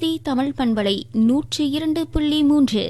பாரதி தமிழ் பண்பலை நூற்றி இரண்டு புள்ளி மூன்று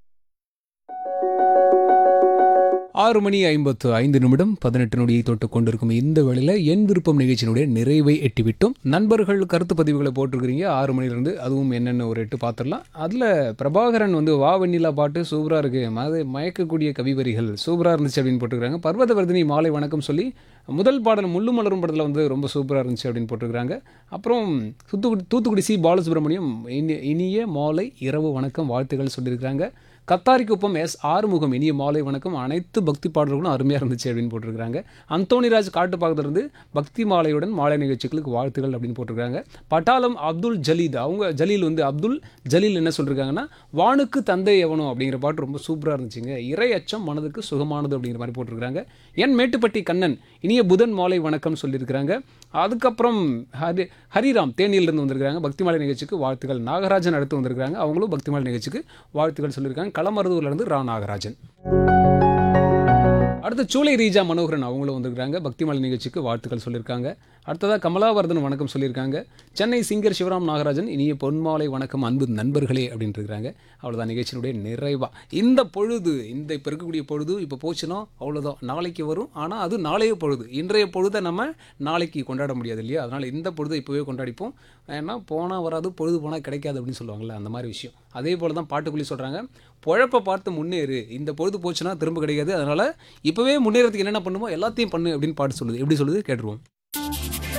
ஆறு மணி ஐம்பத்து ஐந்து நிமிடம் பதினெட்டு நொடியை தொட்டு கொண்டிருக்கும் இந்த வேளையில் என் விருப்பம் நிகழ்ச்சியினுடைய நிறைவை எட்டிவிட்டோம் நண்பர்கள் கருத்து பதிவுகளை போட்டிருக்கிறீங்க ஆறு மணிலேருந்து அதுவும் என்னென்ன ஒரு எட்டு பார்த்துடலாம் அதில் பிரபாகரன் வந்து வா வெண்ணிலா பாட்டு சூப்பராக இருக்கு மத மயக்கக்கூடிய கவிவரிகள் சூப்பராக இருந்துச்சு அப்படின்னு போட்டிருக்காங்க பர்வதவர்தினி மாலை வணக்கம் சொல்லி முதல் பாடல் முள்ளு மலரும் படத்தில் வந்து ரொம்ப சூப்பராக இருந்துச்சு அப்படின்னு போட்டிருக்காங்க அப்புறம் தூத்துக்குடி தூத்துக்குடி சி பாலசுப்ரமணியம் இனி இனிய மாலை இரவு வணக்கம் வாழ்த்துக்கள் சொல்லியிருக்கிறாங்க கத்தாரிக்குப்பம் எஸ் ஆறுமுகம் இனிய மாலை வணக்கம் அனைத்து பக்தி பாடல்களும் அருமையாக இருந்துச்சு அப்படின்னு போட்டிருக்காங்க அந்தோணிராஜ் காட்டுப்பாக்கத்திலிருந்து பக்தி மாலையுடன் மாலை நிகழ்ச்சிகளுக்கு வாழ்த்துக்கள் அப்படின்னு போட்டிருக்காங்க பட்டாளம் அப்துல் ஜலீத் அவங்க ஜலீல் வந்து அப்துல் ஜலீல் என்ன சொல்லியிருக்காங்கன்னா வானுக்கு தந்தை எவனோ அப்படிங்கிற பாட்டு ரொம்ப சூப்பராக இருந்துச்சுங்க இறை அச்சம் மனதுக்கு சுகமானது அப்படிங்கிற மாதிரி போட்டிருக்காங்க என் மேட்டுப்பட்டி கண்ணன் இனிய புதன் மாலை வணக்கம் சொல்லியிருக்கிறாங்க அதுக்கப்புறம் ஹரி ஹரிராம் தேனியிலிருந்து வந்திருக்காங்க பக்தி மாலை நிகழ்ச்சிக்கு வாழ்த்துக்கள் நாகராஜன் அடுத்து வந்திருக்காங்க அவங்களும் பக்தி மாலை நிகழ்ச்சிக்கு வாழ்த்துக்கள் சொல்லியிருக்காங்க களமருதூர்லேருந்து ரா நாகராஜன் அடுத்து சூளை ரீஜா மனோகரன் அவங்களும் வந்திருக்காங்க பக்திமாலை நிகழ்ச்சிக்கு வாழ்த்துக்கள் சொல்லியிருக்காங்க அடுத்ததாக கமலாவர்தன் வணக்கம் சொல்லியிருக்காங்க சென்னை சிங்கர் சிவராம் நாகராஜன் இனிய பொன்மாலை வணக்கம் அன்பு நண்பர்களே அப்படின்ட்டு இருக்காங்க அவ்வளோதான் நிகழ்ச்சியினுடைய நிறைவா இந்த பொழுது இந்த இப்போ இருக்கக்கூடிய பொழுது இப்போ போச்சுன்னா அவ்வளோதான் நாளைக்கு வரும் ஆனால் அது நாளைய பொழுது இன்றைய பொழுதை நம்ம நாளைக்கு கொண்டாட முடியாது இல்லையா அதனால் இந்த பொழுதை இப்போவே கொண்டாடிப்போம் ஏன்னா போனால் வராது பொழுது போனால் கிடைக்காது அப்படின்னு சொல்லுவாங்கள்ல அந்த மாதிரி விஷயம் அதே போல் தான் பாட்டுக்குள்ளி சொல்கிறாங்க பொழப்பை பார்த்து முன்னேறு இந்த பொழுது போச்சுன்னா திரும்ப கிடைக்காது அதனால் இப்போவே முன்னேறதுக்கு என்னென்ன பண்ணுமோ எல்லாத்தையும் பண்ணு அப்படின்னு பாட்டு சொல்லுது எப்படி சொல்லுது கேட்டுருவோம்